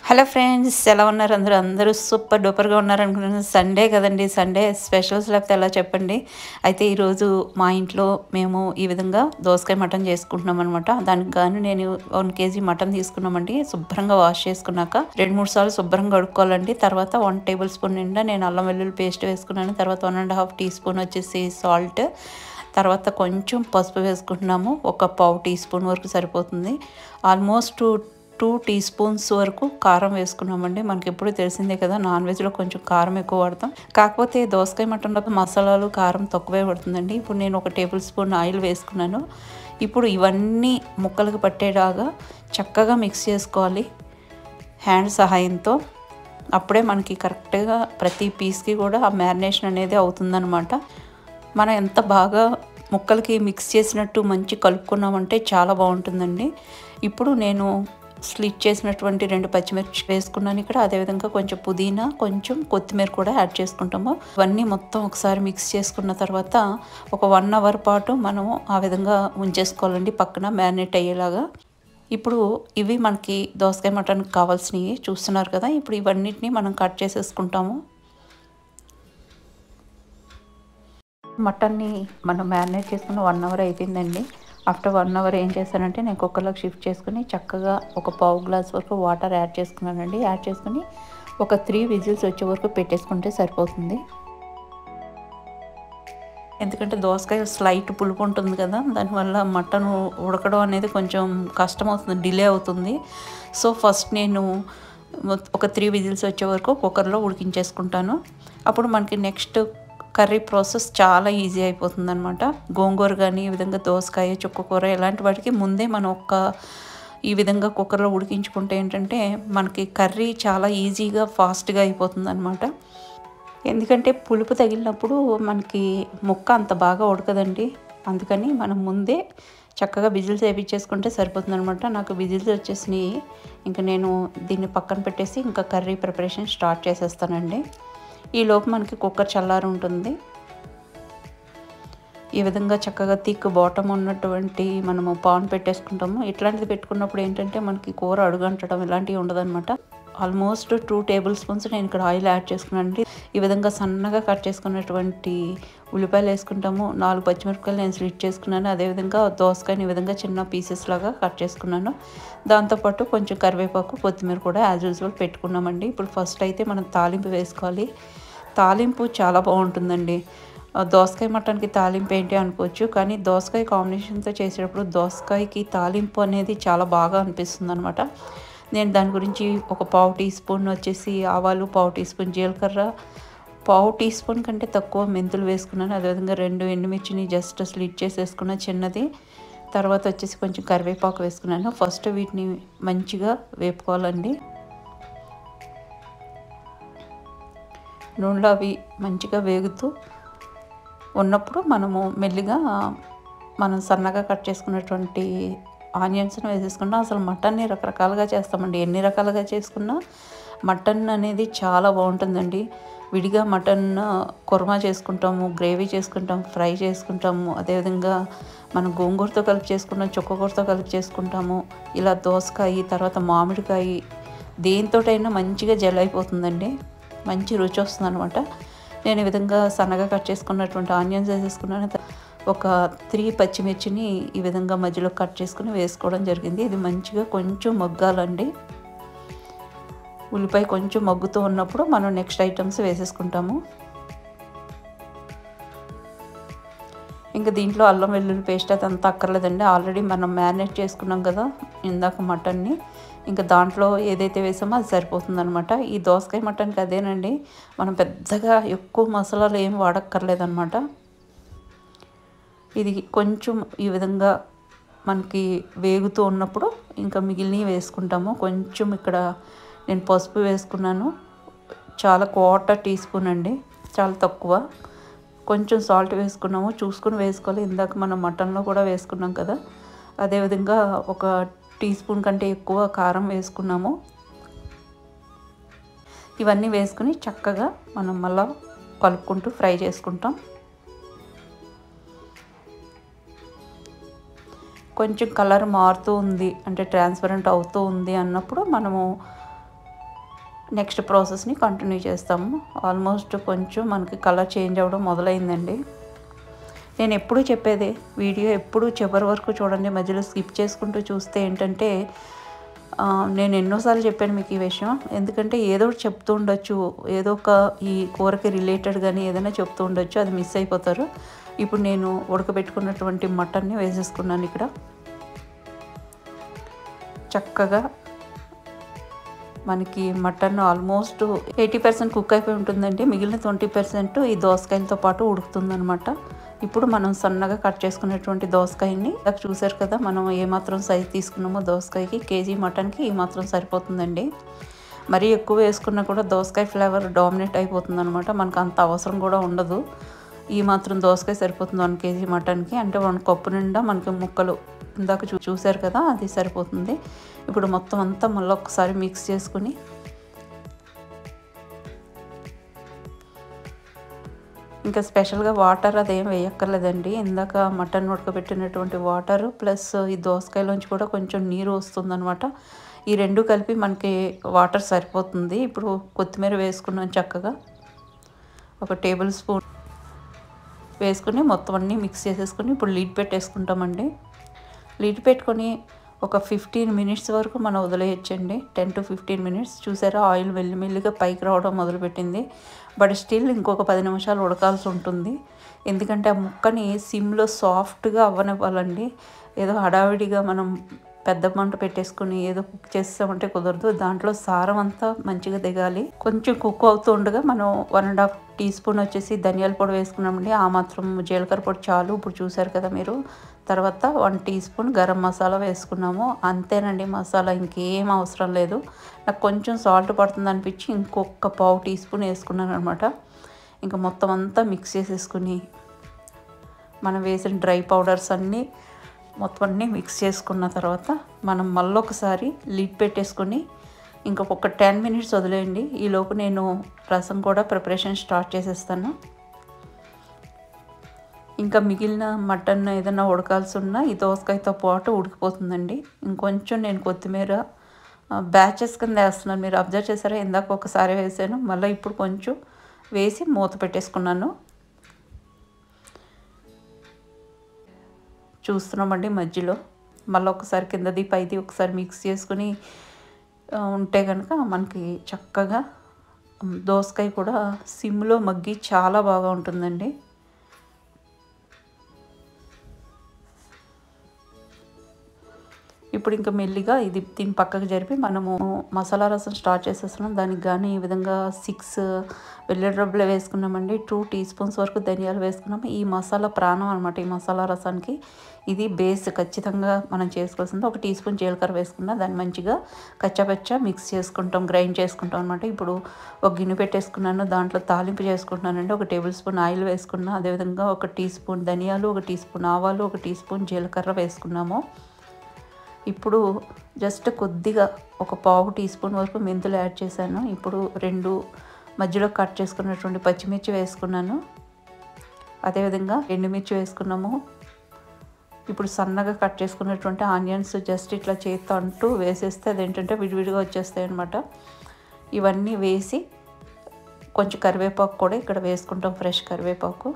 hello friends ఎలా ఉన్నారు అందరూ అందరూ సూపర్ డూపర్గా ఉన్నారు అనుకున్నాను సండే కదండి సండే స్పెషల్స్ లేకపోతే ఎలా చెప్పండి అయితే ఈరోజు మా ఇంట్లో మేము ఈ విధంగా దోసకాయ మటన్ చేసుకుంటున్నాం అనమాట దానికి గాను నేను వన్ కేజీ మటన్ తీసుకున్నామండి శుభ్రంగా వాష్ చేసుకున్నాక రెండు మూడు సార్లు శుభ్రంగా కడుక్కోవాలండి తర్వాత వన్ టేబుల్ స్పూన్ నిండా నేను అల్లం వెల్లుల్లి పేస్ట్ వేసుకున్నాను తర్వాత one and half teaspoon వచ్చేసి సాల్ట్ తర్వాత కొంచెం పసుపు వేసుకుంటున్నాము ఒక పావు టీ స్పూన్ వరకు సరిపోతుంది ఆల్మోస్ట్ టూ టీ స్పూన్స్ వరకు కారం వేసుకున్నామండి మనకి ఎప్పుడు తెలిసిందే కదా నాన్ వెజ్లో కొంచెం కారం ఎక్కువ వాడతాం కాకపోతే దోసకాయ మటన్లో మసాలాలు కారం తక్కువే పడుతుందండి ఇప్పుడు నేను ఒక టేబుల్ స్పూన్ ఆయిల్ వేసుకున్నాను ఇప్పుడు ఇవన్నీ ముక్కలకు పట్టేలాగా చక్కగా మిక్స్ చేసుకోవాలి హ్యాండ్ సహాయంతో అప్పుడే మనకి కరెక్ట్గా ప్రతి పీస్కి కూడా ఆ మ్యారినేషన్ అనేది అవుతుందన్నమాట మనం ఎంత బాగా ముక్కలకి మిక్స్ చేసినట్టు మంచి కలుపుకున్నామంటే చాలా బాగుంటుందండి ఇప్పుడు నేను స్లిట్ చేసినటువంటి రెండు పచ్చిమిర్చి వేసుకున్నాను ఇక్కడ అదేవిధంగా కొంచెం పుదీనా కొంచెం కొత్తిమీర కూడా యాడ్ చేసుకుంటాము ఇవన్నీ మొత్తం ఒకసారి మిక్స్ చేసుకున్న తర్వాత ఒక వన్ అవర్ పాటు మనము ఆ విధంగా ఉంచేసుకోవాలండి పక్కన మ్యారినేట్ అయ్యేలాగా ఇప్పుడు ఇవి మనకి దోసకాయ మటన్కి కావాల్సినవి చూస్తున్నారు కదా ఇప్పుడు ఇవన్నిటిని మనం కట్ చేసేసుకుంటాము మటన్ని మనం మ్యారినేట్ చేసుకుని వన్ అవర్ అయిపోయిందండి ఆఫ్టర్ వన్ అవర్ ఏం చేశానంటే నేను కుక్కర్లోకి షిఫ్ట్ చేసుకుని చక్కగా ఒక పావు గ్లాస్ వరకు వాటర్ యాడ్ చేసుకున్నానండి యాడ్ చేసుకుని ఒక త్రీ విజిల్స్ వచ్చే వరకు పెట్టేసుకుంటే సరిపోతుంది ఎందుకంటే దోసకాయ స్లైట్ పులుపు ఉంటుంది కదా దానివల్ల మటన్ ఉడకడం అనేది కొంచెం కష్టం అవుతుంది డిలే అవుతుంది సో ఫస్ట్ నేను ఒక త్రీ విజిల్స్ వచ్చే వరకు కుక్కర్లో ఉడికించేసుకుంటాను అప్పుడు మనకి నెక్స్ట్ కర్రీ ప్రాసెస్ చాలా ఈజీ అయిపోతుంది అనమాట గోంగూర కానీ ఈ విధంగా దోసకాయ చుక్కకూర ఇలాంటి వాటికి ముందే మనం ఒక ఈ విధంగా కుక్కర్లో ఉడికించుకుంటే ఏంటంటే మనకి కర్రీ చాలా ఈజీగా ఫాస్ట్గా అయిపోతుంది అనమాట ఎందుకంటే పులుపు తగిలినప్పుడు మనకి ముక్క అంత బాగా ఉడకదండి అందుకని మనం ముందే చక్కగా విజిల్స్ వేయించేసుకుంటే సరిపోతుంది అనమాట నాకు విజిల్స్ వచ్చేసినాయి ఇంకా నేను దీన్ని పక్కన పెట్టేసి ఇంకా కర్రీ ప్రిపరేషన్ స్టార్ట్ చేసేస్తానండి ఈలోపు మనకి కుక్కర్ చల్లారి ఉంటుంది ఈ విధంగా చక్కగా థిక్ బాటమ్ ఉన్నటువంటి మనము పాన్ పెట్టేసుకుంటాము ఇట్లాంటిది పెట్టుకున్నప్పుడు ఏంటంటే మనకి కూర అడుగంటడం ఇలాంటివి ఉండదన్నమాట ఆల్మోస్ట్ టూ టేబుల్ స్పూన్స్ నేను ఇక్కడ ఆయిల్ యాడ్ చేసుకున్నాను ఈ విధంగా సన్నగా కట్ చేసుకున్నటువంటి ఉల్లిపాయలు వేసుకుంటాము నాలుగు పచ్చిమిరపకాయలు నేను స్లిట్ చేసుకున్నాను అదేవిధంగా దోసకాయని ఈ విధంగా చిన్న పీసెస్ లాగా కట్ చేసుకున్నాను దాంతోపాటు కొంచెం కరివేపాకు కొత్తిమీర కూడా యాజ్ యూజువల్ పెట్టుకున్నామండి ఇప్పుడు ఫస్ట్ అయితే మనం తాలింపు వేసుకోవాలి తాలింపు చాలా బాగుంటుందండి దోసకాయ మటన్కి తాలింపు ఏంటి అనుకోవచ్చు కానీ దోసకాయ కాంబినేషన్తో చేసేటప్పుడు దోసకాయకి తాలింపు అనేది చాలా బాగా అనిపిస్తుంది అనమాట నేను దాని గురించి ఒక పావు టీ స్పూన్ వచ్చేసి ఆవాలు పావు టీ స్పూన్ జీలకర్ర పావు టీ స్పూన్ కంటే తక్కువ మెంతులు వేసుకున్నాను అదేవిధంగా రెండు ఎండుమిర్చిని జస్ట్ స్లిట్ చేసేసుకున్న చిన్నది తర్వాత వచ్చేసి కొంచెం కరివేపాకు వేసుకున్నాను ఫస్ట్ వీటిని మంచిగా వేపుకోవాలండి నూనెలో అవి మంచిగా వేగుతూ ఉన్నప్పుడు మనము మెల్లిగా మనం సన్నగా కట్ చేసుకున్నటువంటి ఆనియన్స్ని వేసేసుకున్నా అసలు మటన్ని రకరకాలుగా చేస్తామండి ఎన్ని రకాలుగా చేసుకున్నా మటన్ అనేది చాలా బాగుంటుందండి విడిగా మటన్ కుర్మా చేసుకుంటాము గ్రేవీ చేసుకుంటాము ఫ్రై చేసుకుంటాము అదేవిధంగా మనం గోంగూరతో కలిపి చేసుకుంటాం చుక్కకూరతో కలిపి చేసుకుంటాము ఇలా దోసకాయ తర్వాత మామిడికాయ దేంతోటైనా మంచిగా జల్ అయిపోతుందండి మంచి రుచి వస్తుంది అనమాట నేను ఈ విధంగా సన్నగా కట్ చేసుకున్నటువంటి ఆనియన్స్ వేసేసుకున్నాను ఒక త్రీ పచ్చిమిర్చిని ఈ విధంగా మధ్యలో కట్ చేసుకుని వేసుకోవడం జరిగింది ఇది మంచిగా కొంచెం మగ్గాలండి ఉల్లిపాయ కొంచెం మగ్గుతూ ఉన్నప్పుడు మనం నెక్స్ట్ ఐటమ్స్ వేసేసుకుంటాము ఇంకా దీంట్లో అల్లం వెల్లుల్లి పేస్ట్ అదంతా అక్కర్లేదండి ఆల్రెడీ మనం మ్యారినేట్ చేసుకున్నాం కదా ఇందాక మటన్ని ఇంకా దాంట్లో ఏదైతే వేసామో అది సరిపోతుంది అనమాట ఈ దోసకాయ మటన్కి అదేనండి మనం పెద్దగా ఎక్కువ మసాలాలు ఏం వాడక్కర్లేదన్నమాట ఇది కొంచెం ఈ విధంగా మనకి వేగుతూ ఉన్నప్పుడు ఇంకా మిగిలినవి వేసుకుంటాము కొంచెం ఇక్కడ నేను పసుపు వేసుకున్నాను చాలా క్వార్టర్ టీ స్పూన్ అండి చాలా తక్కువ కొంచెం సాల్ట్ వేసుకున్నాము చూసుకుని వేసుకోవాలి ఇందాక మనం మటన్లో కూడా వేసుకున్నాం కదా అదేవిధంగా ఒక టీ స్పూన్ కంటే ఎక్కువ కారం వేసుకున్నాము ఇవన్నీ వేసుకుని చక్కగా మనం మళ్ళా కలుపుకుంటూ ఫ్రై చేసుకుంటాం కొంచెం కలర్ మారుతూ ఉంది అంటే ట్రాన్స్పరెంట్ అవుతూ ఉంది అన్నప్పుడు మనము నెక్స్ట్ ప్రాసెస్ని కంటిన్యూ చేస్తాము ఆల్మోస్ట్ కొంచెం మనకి కలర్ చేంజ్ అవ్వడం మొదలైందండి నేను ఎప్పుడు చెప్పేదే వీడియో ఎప్పుడు చివరి వరకు చూడండి మధ్యలో స్కిప్ చేసుకుంటూ చూస్తే ఏంటంటే ఆ, నేను ఎన్నోసార్లు చెప్పాను మీకు ఈ విషయం ఎందుకంటే ఏదో ఒకటి చెప్తూ ఉండొచ్చు ఏదో ఒక ఈ కూరకి రిలేటెడ్ కానీ ఏదైనా చెప్తూ ఉండొచ్చు అది మిస్ అయిపోతారు ఇప్పుడు నేను ఉడకబెట్టుకున్నటువంటి మటన్ని వేసేసుకున్నాను ఇక్కడ చక్కగా మనకి mutton almost eighty percent cook అయిపోయి ఉంటుందండి మిగిలిన ట్వంటీ పర్సెంట్ ఈ దోసకాయలతో పాటు ఉడుకుతుందనమాట ఇప్పుడు మనం సన్నగా కట్ చేసుకున్నటువంటి దోసకాయని ఇందాక చూసారు కదా మనం ఏమాత్రం సైజ్ తీసుకున్నామో దోసకాయకి కేజీ మటన్కి ఈ మాత్రం సరిపోతుందండి మరీ ఎక్కువ వేసుకున్నా కూడా దోసకాయ ఫ్లేవర్ డామినేట్ అయిపోతుంది అనమాట మనకు అంత అవసరం కూడా ఉండదు ఈ మాత్రం దోసకాయ సరిపోతుంది వన్ కేజీ మటన్కి అంటే వన్ కప్పు నిండా మనకి ముక్కలు ఇందాక చూ చూసారు కదా అది సరిపోతుంది ఇప్పుడు మొత్తం అంతా మళ్ళీ ఒకసారి మిక్స్ చేసుకుని ఇంకా స్పెషల్గా వాటర్ అదేం వేయక్కర్లేదండి ఇందాక మటన్ ఉడకబెట్టినటువంటి వాటర్ ప్లస్ ఈ దోసకాయలోంచి కూడా కొంచెం నీరు వస్తుందన్నమాట ఈ రెండు కలిపి మనకి వాటర్ సరిపోతుంది ఇప్పుడు కొత్తిమీర వేసుకున్నాం చక్కగా ఒక టేబుల్ స్పూన్ వేసుకుని మొత్తం అన్నీ మిక్స్ చేసేసుకుని ఇప్పుడు లీడ్ పెట్టేసుకుంటామండి లీడ్ పెట్టుకొని ఒక ఫిఫ్టీన్ మినిట్స్ వరకు మనం వదిలేయచ్చండి టెన్ టు ఫిఫ్టీన్ మినిట్స్ చూసారా ఆయిల్ మెల్లిమెల్లిగా పైకి రావడం మొదలుపెట్టింది బట్ స్టిల్ ఇంకొక పది నిమిషాలు ఉడకాల్సి ఉంటుంది ఎందుకంటే ఆ ముక్కని సిమ్లో సాఫ్ట్గా అవ్వనివ్వాలండి ఏదో హడావిడిగా మనం పెద్ద మంట పెట్టేసుకుని ఏదో కుక్ చేస్తామంటే కుదరదు దాంట్లో సారం అంతా మంచిగా దిగాలి కొంచెం కుక్ అవుతూ ఉండగా మనం one and half teaspoon వచ్చేసి ధనియాల పొడి వేసుకున్నామండి ఆ మాత్రం జీలకర్ర పొడి చాలు ఇప్పుడు చూసారు కదా మీరు తర్వాత one teaspoon garam masala వేసుకున్నాము అంతేనండి మసాలా ఇంకేం అవసరం లేదు నాకు కొంచెం సాల్ట్ పడుతుంది అనిపించి ఇంకొక పావు టీ స్పూన్ వేసుకున్నాను అనమాట ఇంకా మొత్తం అంతా మిక్స్ చేసేసుకుని మనం వేసిన డ్రై పౌడర్స్ అన్నీ మొత్తం అన్నీ మిక్స్ చేసుకున్న తర్వాత మనం మళ్ళీ ఒకసారి లిడ్ పెట్టేసుకొని ఇంకొక టెన్ మినిట్స్ వదిలేయండి ఈలోపు నేను రసం కూడా ప్రిపరేషన్ స్టార్ట్ చేసేస్తాను ఇంకా మిగిలిన మటన్ ఏదైనా ఉడకాల్సి ఉన్నా ఈ దోసకాయతో పాటు ఉడికిపోతుందండి ఇంకొంచెం నేను కొత్తిమీర బ్యాచెస్ కింద వేస్తున్నాను మీరు అబ్జర్వ్ చేశారా ఇందాక ఒకసారి వేసాను మళ్ళీ ఇప్పుడు కొంచెం వేసి మూత పెట్టేసుకున్నాను చూస్తున్నామండి మధ్యలో మళ్ళీ ఒకసారి కిందది పైది ఒకసారి మిక్స్ చేసుకుని ఆ, ఉంటే కనుక మనకి చక్కగా ఉమ్, దోసకాయ కూడా సిమ్లో మగ్గి చాలా బాగా ఉంటుందండి ఇప్పుడు ఇంకా మెల్లిగా ఇది దీని పక్కకు జరిపి మనము మసాలా రసం స్టార్ట్ చేసేస్తున్నాం దానికి కానీ ఈ విధంగా సిక్స్ వెల్లుల్లి రబ్బులు వేసుకున్నామండి టూ టీ స్పూన్స్ వరకు ధనియాలు వేసుకున్నాము ఈ మసాలా ప్రాణం అనమాట ఈ మసాలా రసానికి ఇది బేస్ ఖచ్చితంగా మనం చేసుకోవాల్సింది ఒక టీ స్పూన్ జీలకర్ర వేసుకున్నా దాన్ని మంచిగా కచ్చాపచ్చా మిక్స్ చేసుకుంటాం గ్రైండ్ చేసుకుంటాం అనమాట ఇప్పుడు ఒక గిన్నె పెట్టేసుకున్నాను దాంట్లో తాలింపు చేసుకుంటున్నానండి ఒక టేబుల్ స్పూన్ ఆయిల్ వేసుకున్నా అదేవిధంగా ఒక టీ స్పూన్ ధనియాలు ఒక టీ స్పూన్ ఆవాలు ఒక టీ స్పూన్ జీలకర్ర వేసుకున్నాము ఇప్పుడు జస్ట్ కొద్దిగా ఒక పావు టీ స్పూన్ వరకు మెంతులు యాడ్ చేశాను ఇప్పుడు రెండు మధ్యలో కట్ చేసుకున్నటువంటి పచ్చిమిర్చి వేసుకున్నాను అదేవిధంగా ఎండుమిర్చి వేసుకున్నాము ఇప్పుడు సన్నగా కట్ చేసుకున్నటువంటి ఆనియన్స్ జస్ట్ ఇట్లా చేత్తో అంటూ వేసేస్తే అదేంటంటే విడివిడిగా వచ్చేస్తాయి అనమాట ఇవన్నీ వేసి కొంచెం కరివేపాకు కూడా ఇక్కడ వేసుకుంటాం ఫ్రెష్ కరివేపాకు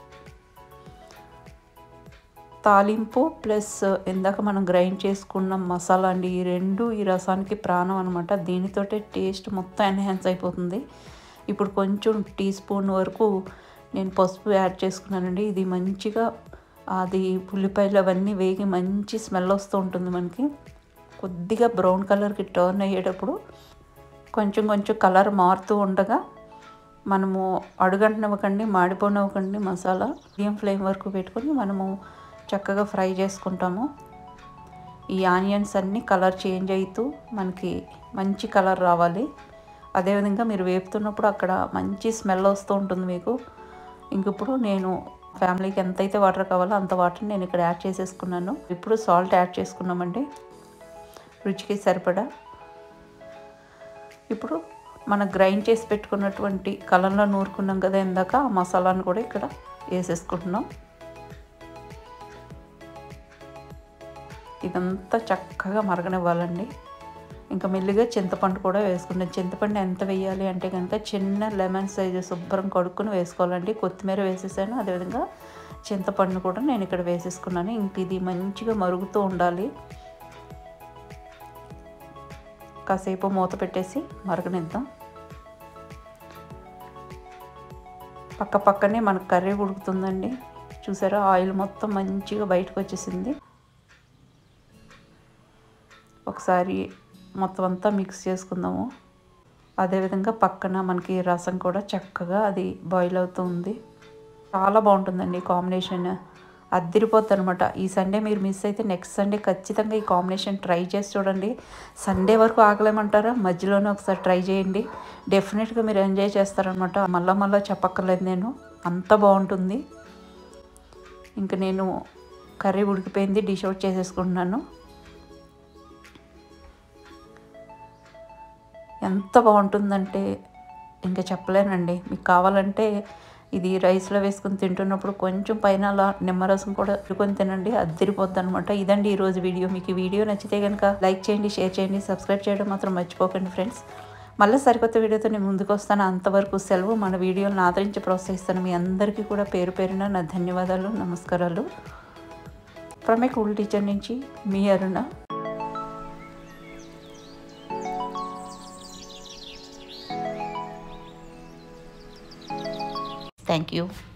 తాలింపు ప్లస్ ఇందాక మనం గ్రైండ్ చేసుకున్న మసాలా అండి ఈ రెండు ఈ రసానికి ప్రాణం అనమాట దీనితోటే టేస్ట్ మొత్తం ఎన్హాన్స్ అయిపోతుంది ఇప్పుడు కొంచెం టీ స్పూన్ వరకు నేను పసుపు యాడ్ చేసుకున్నానండి ఇది మంచిగా అది ఉల్లిపాయలు అవన్నీ వేగి మంచి స్మెల్ వస్తూ ఉంటుంది మనకి కొద్దిగా బ్రౌన్ కలర్కి టర్న్ అయ్యేటప్పుడు కొంచెం కొంచెం కలర్ మారుతూ ఉండగా మనము అడుగంటనివ్వకండి మాడిపోనివ్వకండి మసాలా మీడియం ఫ్లేమ్ వరకు పెట్టుకొని మనము చక్కగా ఫ్రై చేసుకుంటాము ఈ ఆనియన్స్ అన్నీ కలర్ చేంజ్ అవుతూ మనకి మంచి కలర్ రావాలి అదేవిధంగా మీరు వేపుతున్నప్పుడు అక్కడ మంచి స్మెల్ వస్తూ ఉంటుంది మీకు ఇంక ఇప్పుడు నేను ఫ్యామిలీకి ఎంతైతే వాటర్ కావాలో అంత వాటర్ నేను ఇక్కడ యాడ్ చేసేసుకున్నాను ఇప్పుడు సాల్ట్ యాడ్ చేసుకున్నామండి రుచికి సరిపడా ఇప్పుడు మనం గ్రైండ్ చేసి పెట్టుకున్నటువంటి కలంలో నూరుకున్నాం కదా ఇందాక ఆ మసాలాను కూడా ఇక్కడ వేసేసుకుంటున్నాం ఇదంతా చక్కగా మరగనివ్వాలండి ఇంకా మెల్లిగా చింతపండు కూడా వేసుకున్నాను చింతపండు ఎంత వేయాలి అంటే కనుక చిన్న లెమన్ సైజు శుభ్రం కడుక్కుని వేసుకోవాలండి కొత్తిమీర వేసేసాను అదేవిధంగా చింతపండు కూడా నేను ఇక్కడ వేసేసుకున్నాను ఇంక ఇది మంచిగా మరుగుతూ ఉండాలి కాసేపు మూత పెట్టేసి మరగనిద్దాం పక్క పక్కనే మనకు కర్రీ ఉడుకుతుందండి చూసారా ఆయిల్ మొత్తం మంచిగా బయటకు వచ్చేసింది ఒకసారి మొత్తం అంతా మిక్స్ చేసుకుందాము అదేవిధంగా పక్కన మనకి రసం కూడా చక్కగా అది బాయిల్ అవుతుంది చాలా బాగుంటుందండి ఈ కాంబినేషన్ అద్దరిపోద్ది అనమాట ఈ సండే మీరు మిస్ అయితే నెక్స్ట్ సండే ఖచ్చితంగా ఈ కాంబినేషన్ ట్రై చేసి చూడండి సండే వరకు ఆగలేమంటారా మధ్యలోనే ఒకసారి ట్రై చేయండి డెఫినెట్గా మీరు ఎంజాయ్ చేస్తారనమాట మళ్ళా మళ్ళీ చెప్పక్కర్లేదు నేను అంత బాగుంటుంది ఇంకా నేను కర్రీ ఉడికిపోయింది డిష్ అవుట్ చేసేసుకుంటున్నాను ఎంత బాగుంటుందంటే ఇంకా చెప్పలేనండి మీకు కావాలంటే ఇది రైస్లో వేసుకుని తింటున్నప్పుడు కొంచెం పైన అలా నిమ్మరసం కూడా పెట్టుకొని తినండి అద్దరిపోద్ది అనమాట ఇదండి ఈరోజు వీడియో మీకు ఈ వీడియో నచ్చితే కనుక లైక్ చేయండి షేర్ చేయండి సబ్స్క్రైబ్ చేయడం మాత్రం మర్చిపోకండి ఫ్రెండ్స్ మళ్ళీ సరికొత్త వీడియోతో నేను ముందుకు వస్తాను అంతవరకు సెలవు మన వీడియోలను ఆదరించి ప్రోత్సహిస్తాను మీ అందరికీ కూడా పేరు పేరున నా ధన్యవాదాలు నమస్కారాలు ఫ్రమ్ ఏ కూల్ టీచర్ నుంచి మీ అరుణ థ్యాంక్ యూ